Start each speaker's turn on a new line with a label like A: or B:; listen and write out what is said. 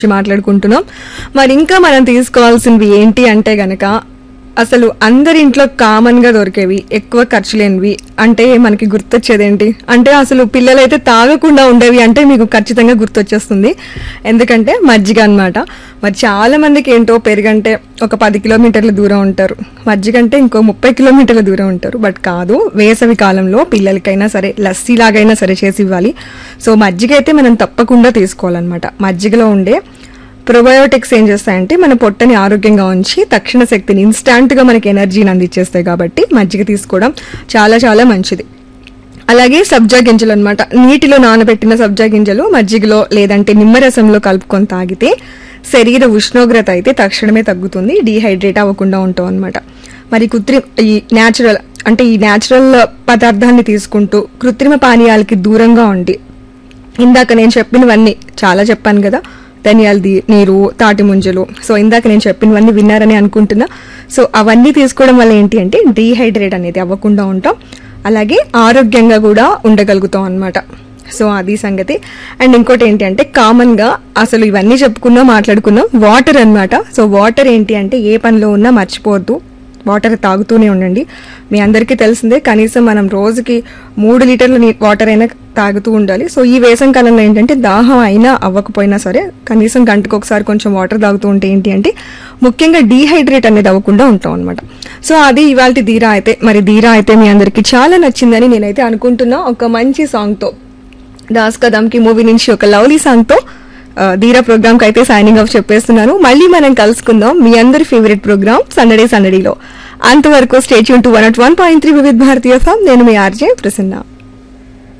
A: మాట్లాడుకుంటున్నాం మరి ఇంకా మనం తీసుకోవాల్సినవి ఏంటి అంటే గనక అసలు అందరి ఇంట్లో కామన్ గా దొరికేవి ఎక్కువ ఖర్చు లేనివి అంటే మనకి గుర్తొచ్చేది ఏంటి అంటే అసలు పిల్లలైతే తాగకుండా ఉండేవి అంటే మీకు ఖచ్చితంగా గుర్తొచ్చేస్తుంది ఎందుకంటే మజ్జిగ అన్నమాట మరి చాలా మందికి ఏంటో పెరుగంటే ఒక పది కిలోమీటర్ల దూరం ఉంటారు మజ్జిగ అంటే ఇంకో ముప్పై కిలోమీటర్ల దూరం ఉంటారు బట్ కాదు వేసవి కాలంలో పిల్లలకైనా సరే లస్సీ లాగైనా సరే చేసి ఇవ్వాలి సో మజ్జిగ అయితే మనం తప్పకుండా తీసుకోవాలన్నమాట మజ్జిగలో ఉండే ప్రొబయోటిక్స్ ఏం చేస్తాయంటే మన పొట్టని ఆరోగ్యంగా ఉంచి తక్షణ శక్తిని ఇన్స్టాంట్ గా మనకి ఎనర్జీని అందించేస్తాయి కాబట్టి మజ్జిగ తీసుకోవడం చాలా చాలా మంచిది అలాగే సబ్జా గింజలు అనమాట నీటిలో నానబెట్టిన సబ్జా గింజలు మజ్జిగలో లేదంటే నిమ్మరసంలో కలుపుకొని తాగితే శరీర ఉష్ణోగ్రత అయితే తక్షణమే తగ్గుతుంది డీహైడ్రేట్ అవ్వకుండా ఉంటాం అనమాట మరి కృత్రిమ ఈ న్యాచురల్ అంటే ఈ న్యాచురల్ పదార్థాన్ని తీసుకుంటూ కృత్రిమ పానీయాలకి దూరంగా ఉండి ఇందాక నేను చెప్పినవన్నీ చాలా చెప్పాను కదా ధనియాల ది- నీరు తాటి ముంజలు సో ఇందాక నేను చెప్పినవన్నీ విన్నారని అనుకుంటున్నా సో అవన్నీ తీసుకోవడం వల్ల ఏంటి అంటే డీహైడ్రేట్ అనేది అవ్వకుండా ఉంటాం అలాగే ఆరోగ్యంగా కూడా ఉండగలుగుతాం అన్నమాట సో అది సంగతి అండ్ ఇంకోటి ఏంటి అంటే కామన్ గా అసలు ఇవన్నీ చెప్పుకున్నాం మాట్లాడుకున్నాం వాటర్ అన్నమాట సో వాటర్ ఏంటి అంటే ఏ పనిలో ఉన్నా మర్చిపోవద్దు వాటర్ తాగుతూనే ఉండండి మీ అందరికీ తెలిసిందే కనీసం మనం రోజుకి మూడు లీటర్ల నీ- వాటర్ అయినా తాగుతూ ఉండాలి సో ఈ వేసవి కాలంలో ఏంటంటే దాహం అయినా అవ్వకపోయినా సరే కనీసం గంటకు ఒకసారి కొంచెం వాటర్ తాగుతూ ఉంటే ఏంటి అంటే ముఖ్యంగా డీహైడ్రేట్ అనేది అవ్వకుండా ఉంటాం అనమాట సో అది ఇవాళ ధీరా అయితే మరి ధీరా అయితే మీ అందరికీ చాలా నచ్చిందని నేనైతే అనుకుంటున్నా ఒక మంచి సాంగ్తో దాస్ కదమ్కి మూవీ నుంచి ఒక లవ్లీ సాంగ్తో ఆ, ధీరా ప్రోగ్రామ్ కి అయితే సైనింగ్ ఆఫ్ చెప్పేస్తున్నాను మళ్ళీ మనం కలుసుకుందాం మీ అందరి ఫేవరెట్ ప్రోగ్రామ్ సండడే సండడీలో అంతవరకు stay tune to one at one point three Vividh భారతీయ ఫామ్ నేను మీ ఆర్జే ప్రసన్న